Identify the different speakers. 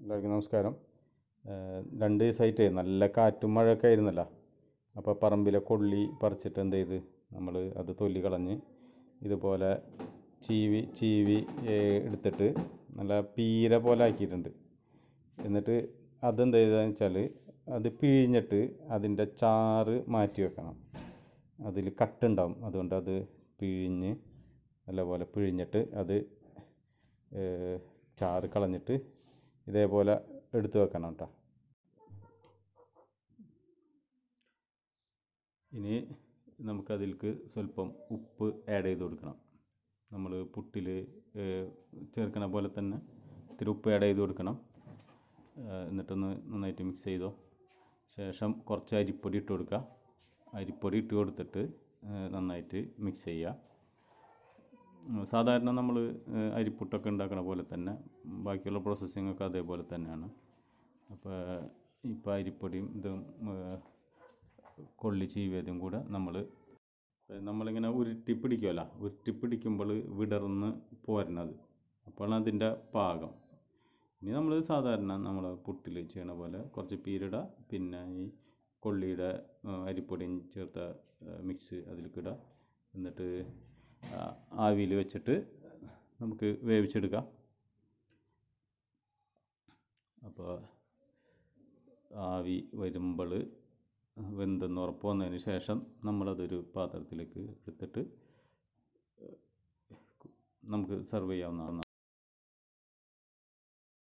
Speaker 1: എല്ലാവർക്കും നമസ്കാരം ഏഹ് രണ്ട് ദിവസമായിട്ടേ നല്ല കാറ്റും മഴയൊക്കെ ആയിരുന്നല്ലോ അപ്പോൾ പറമ്പിലെ കൊള്ളി പറിച്ചിട്ട് എന്ത് ചെയ്ത് നമ്മൾ അത് തൊലി കളഞ്ഞ് ഇതുപോലെ ചീവി ചീവി ഏഹ് എടുത്തിട്ട് നല്ല പീര പോലെ ആക്കിയിട്ടുണ്ട് എന്നിട്ട് അതെന്ത് ചെയ്തതെന്ന് വെച്ചാൽ അത് പിഴിഞ്ഞിട്ട് അതിൻ്റെ ചാറ് മാറ്റി വെക്കണം അതിൽ കട്ടുണ്ടാവും അതുകൊണ്ട് അത് പിഴിഞ്ഞ് നല്ലപോലെ പിഴിഞ്ഞിട്ട് അത് ഏഹ് ചാറ് കളഞ്ഞിട്ട് ഇതേപോലെ എടുത്ത് വെക്കണം കേട്ടോ ഇനി നമുക്കതിലേക്ക് സ്വല്പം ഉപ്പ് ആഡ് ചെയ്ത് കൊടുക്കണം നമ്മൾ പുട്ടിൽ ചേർക്കണ പോലെ തന്നെ ഇത്തിരി ഉപ്പ് ആഡ് ചെയ്ത് കൊടുക്കണം ഏഹ് എന്നിട്ടൊന്ന് നന്നായിട്ട് മിക്സ് ചെയ്തോ ശേഷം കുറച്ച് അരിപ്പൊടി ഇട്ട് കൊടുക്കുക അരിപ്പൊടി ഇട്ട് കൊടുത്തിട്ട് ഏഹ് നന്നായിട്ട് മിക്സ് ചെയ്യുക ഉം, സാധാരണ നമ്മൾ അരിപ്പുട്ടൊക്കെ ഉണ്ടാക്കണ പോലെ തന്നെ ബാക്കിയുള്ള പ്രോസസ്സിംഗ് ഒക്കെ അതേപോലെ തന്നെയാണ് അപ്പോൾ ഇപ്പോൾ അരിപ്പൊടിയും ഇതും ഏഹ്, കൊള്ളി ചീവിയതും കൂടെ നമ്മൾ നമ്മളിങ്ങനെ ഉരുട്ടി പിടിക്കുമല്ലോ ഉരുട്ടി പിടിക്കുമ്പോൾ വിടർന്ന് പോരണത് അപ്പോഴാണ് അതിൻ്റെ പാകം ഇനി നമ്മൾ സാധാരണ നമ്മൾ പുട്ടിൽ ചെയ്യണ പോലെ കുറച്ച് പീരിടുക പിന്നെ ഈ കൊള്ളിയുടെ ആ, അരിപ്പൊടിയും ചേർത്ത മിക്സ് അതിലേക്ക് ഇടുക എന്നിട്ട് ആവിയിൽ വെച്ചിട്ട് നമുക്ക് വേവിച്ചെടുക്കാം അപ്പോൾ ആവി വരുമ്പോൾ വെന്തെന്ന് ഉറപ്പ് വന്നതിന് ശേഷം നമ്മളതൊരു പാത്രത്തിലേക്ക് എടുത്തിട്ട് നമുക്ക് സെർവ് ചെയ്യാവുന്നതാണ്